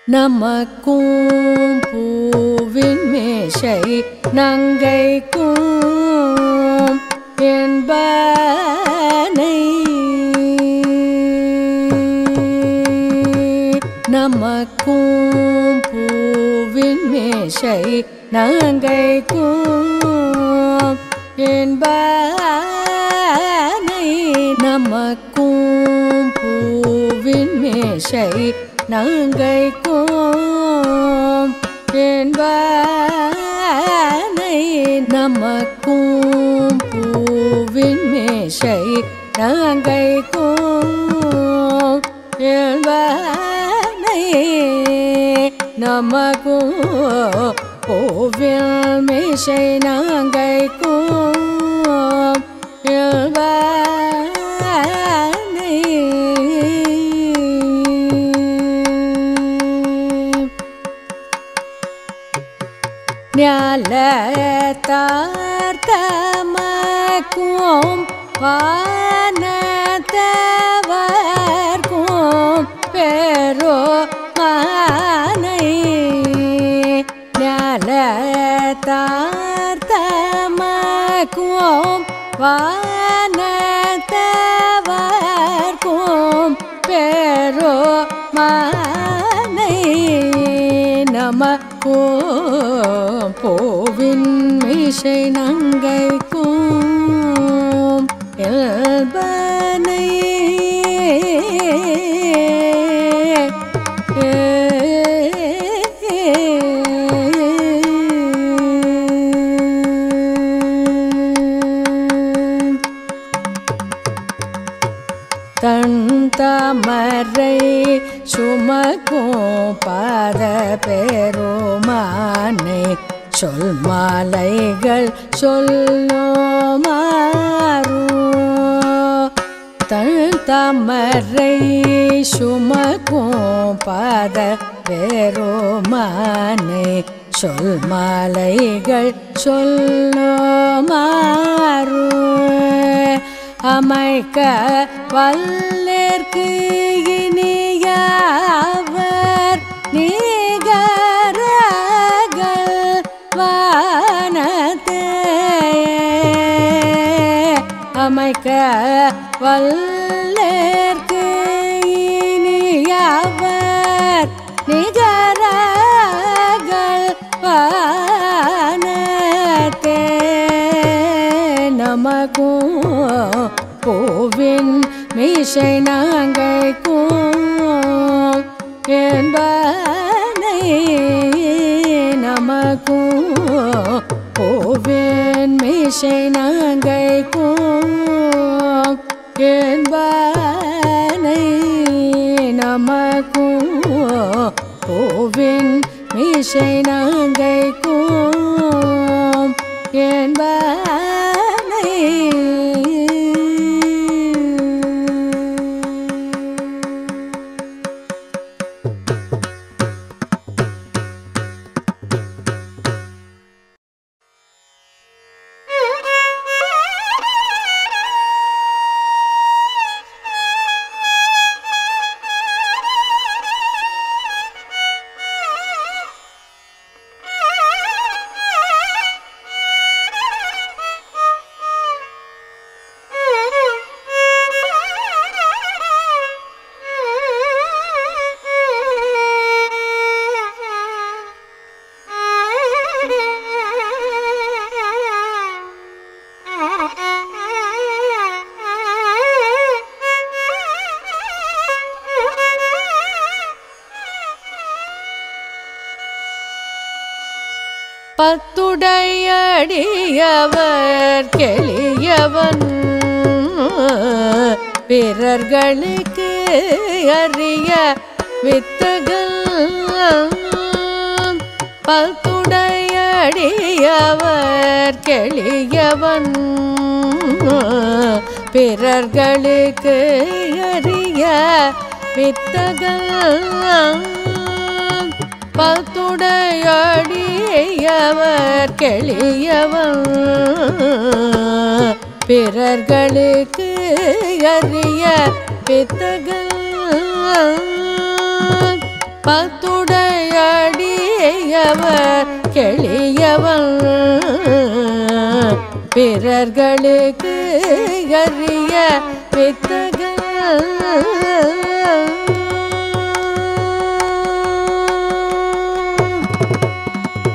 நமக்கும் பூவின் மேஷை நங்கைக்கும் என்பனை நமக்கும் பூவின் மேஷை நங்கைக்கும் என்பனை நமக்கும் பூவின் மேஷை நங்கைக்கும் என்பனை நமக்கும் பூவின் மேஷை நங்கைக்கும் என்பனை நமக்கும் பூவின் மேஷை நங்கைக்கும் என்பனை ஞாலத்தார்த்தமக்கும் வானத்தவர்க்கும் பெரோ மானை ஞாலத்தார்த்தமக்கும் வானத்தவர்க்கும் பெரோ மானை நமக்கும் போவின் மிஷை நங்கைக்கும் எல்பனை தன் தமரை சுமக்கும் பாத பெருமானை சொல் மாலைகள் சொல்லுமாறு தன் தமரை சுமக்கும் பாத பெருமானை சொல் மாலைகள் சொல்லுமாறு அமைக்க வல்லேற்கு இனியவர் நீகரகள் வானத்தே அமைக்க வல்லேற்கு இனியவர் நிகரகள் வானத்தே நமக்கும் பூவின் மீசை நாங்கைக்கும் என்பனை நமக்கும் பூவின் மீசை நாங்கைக்கும் என்பனை நமக்கும் பூவின் மீசை நாங்கைக்கும் என்பனை பத்துடையடியவர் கெளியவன் பிறர்களுக்கு அறிய வித்தகல் பத்துடையடியவர் கெளியவன் பிறர்களுக்கு அறிய வித்தகல் பத்துடையடியவர் கெளியவன் பிறர்களுக்கு அறிய பித்தகல் பத்துடையடியவர் கெளியவன் பிறர்களுக்கு அறிய வித்தக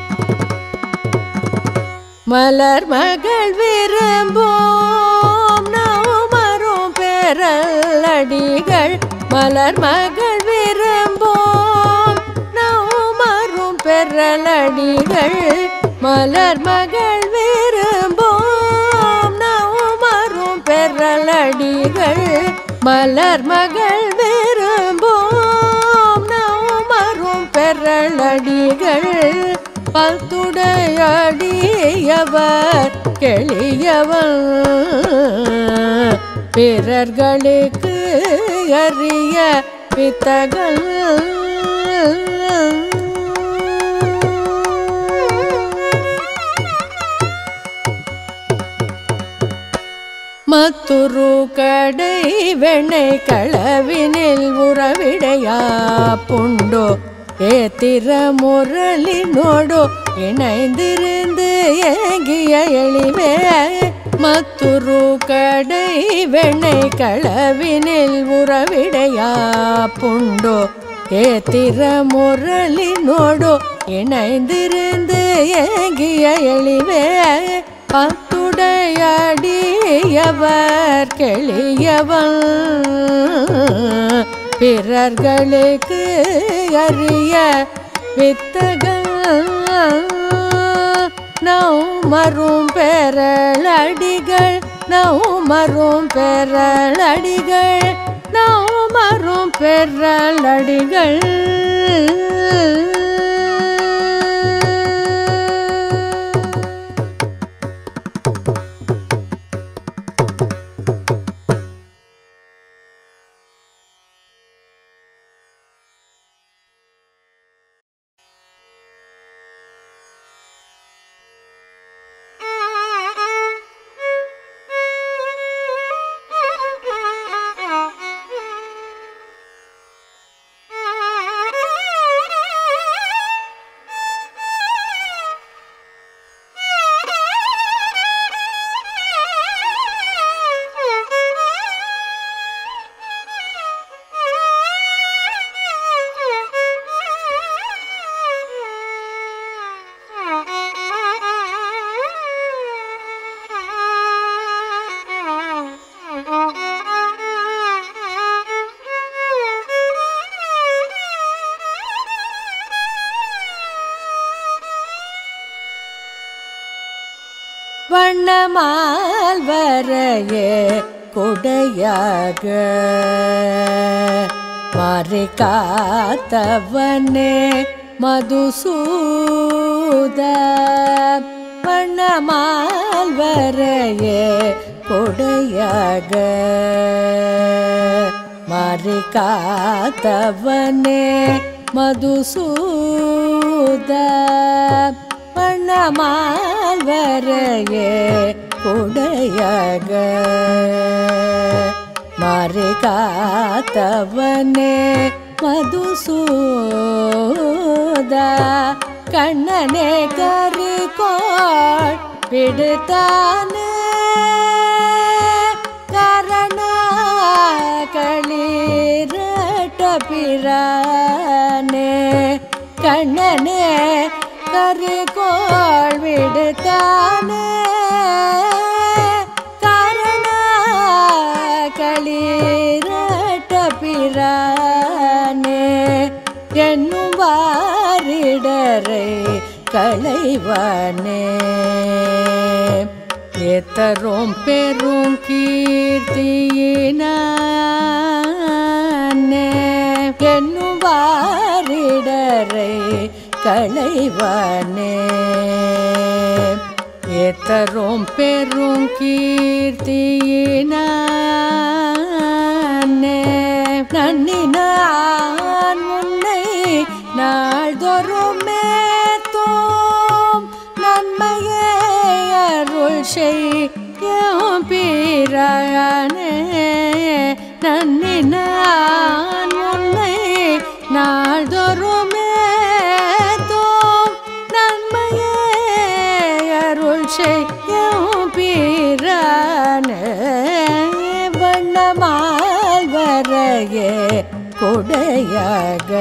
மலர் மகள் விரும்போம் நவமரும் பெறலடிகள் மலர் மகள் விரும்போம் நவமரும் பெறலடிகள் மலர் மகள் விரும்போம் நவமரும் பெறலடிகள் மலர் மகள் விரும்போம் நவமரும் பெறலடிகள் பத்துடையடியவர் கெளியவன் பிறர்களுக்கு அறிய பித்தகள் மத்துரு கடை வெண்ணை களவினில் உறவிடையா புண்டோ ஏத்திர முரளினோடு இணைந்திருந்து ஏங்கிய எளிவே மத்துரு கடை வெண்ணை களவினில் உறவிடையா புண்டோ ஏத்திர முரளினோடு இணைந்திருந்து ஏங்கிய எளிவே பத்துடையடியவர் கெளியவன் பிறர்களுக்கு அறிய வித்தகள் நௌமரும் பெறலடிகள் நௌமரும் பெறலடிகள் நௌமரும் பெறலடிகள் வண்ணமால் வரையே கொடையாக மாறி காத்தவனே மதுசூத வண்ணமால் வரையே கொடையாக மாறி காத்தவனே மதுசூத வண்ணமால் வரையே கொடையாக மாறி காத்தவனே மதுசூத கண்ணனே கரிகோள் பிடித்தானே கரண களீரட்ட பிரானே கண்ணனே கரிகோள் விடுத்தானே காரண களீரட்ட பிரானே என்னும் வாரிடரை களைவானே ஏத்தரும் பெரும் கீர்த்தியினானே என்னும் வாரிடரை களைவானே ஏத்தரும் பெரும் கீர்த்தியினானே நன்னினான் உன்னை நாள்தோறும் மேத்தோம் நன்மையே அருள் செய்யும் பிரானே நன்னினான் உன்னை நாள்தோறும் வண்ணமால் வரையே குடையாக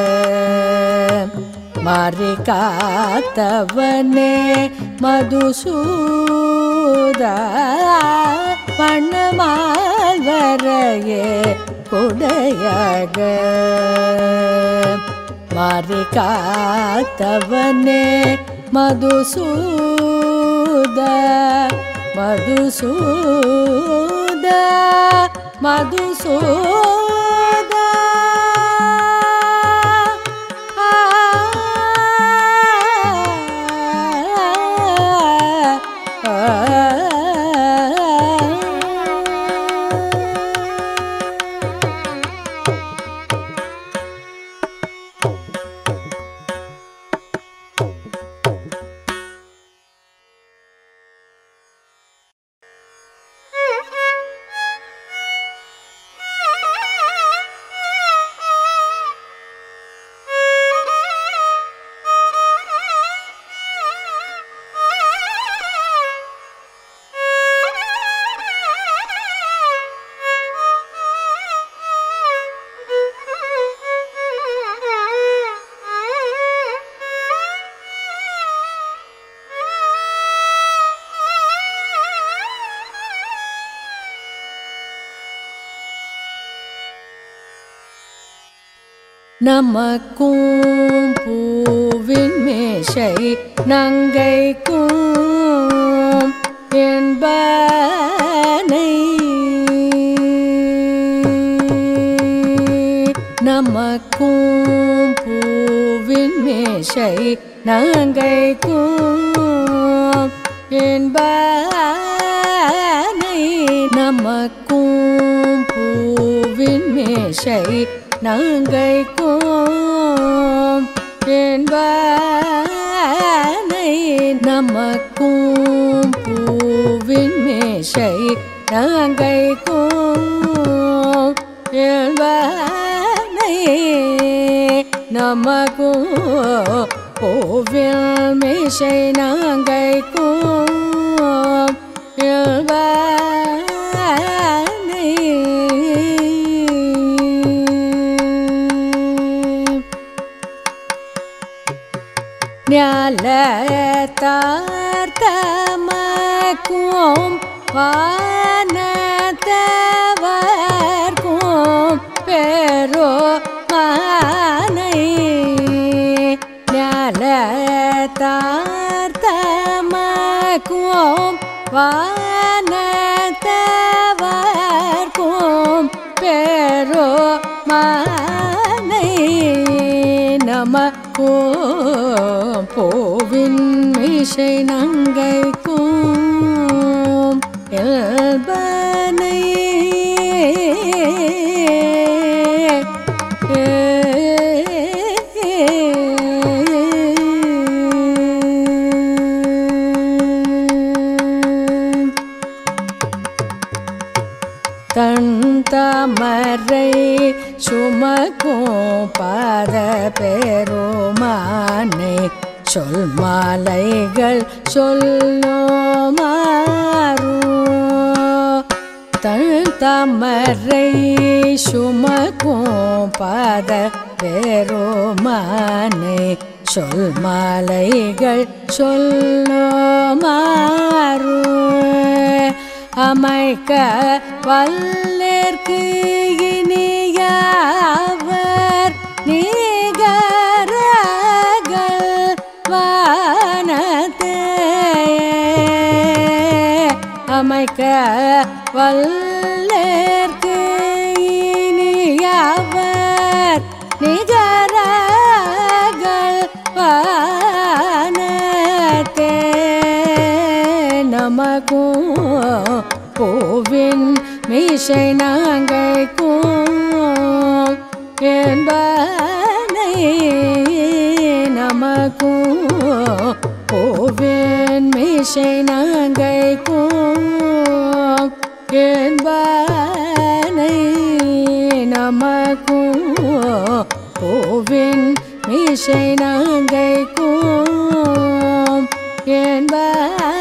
மாறி காத்தவனே மதுசூத வண்ணமால் வரையே குடையாக மாறி காத்தவனே மதுசூத மதுசூத மதுசூத நமக்கும் பூவின் மேஷை நங்கைக்கும் என்பனை நமக்கும் பூவின் மேஷை நங்கைக்கும் என்பனை நமக்கும் பூவின் மேஷை நங்கைக்கும் என்பனை நமக்கும் பூவின் மேஷை நங்கைக்கும் என்பனை நமக்கும் பூவின் மேஷை நங்கைக்கும் என்பனை ஞாலத்தார்த்தமக்கும் வானத்தவர்க்கும் பெரோ மானை ஞாலத்தார்த்தமக்கும் வானத்தவர்க்கும் பெரோ மானை நமக்கும் போவின் மிஷை நங்கைக்கும் எல்பனை தன் தமரை சுமக்கும் பாத பெருமானை சொல் மாலைகள் சொல்லுமாறு தன் தமரை சுமக்கும் பாத பெருமானை சொல் மாலைகள் சொல்லுமாறு அமைக்க வல்லேற்கு இனியவர் நீகரகள் வானத்தே அமைக்க வல்லேற்கு இனியவர் நிகரகள் வானத்தே நமக்கும் பூவின் மீசை நாங்கைக்கும் என்பனை நமக்கும் பூவின் மீசை நாங்கைக்கும் என்பனை நமக்கும் பூவின் மீசை நாங்கைக்கும் என்பனை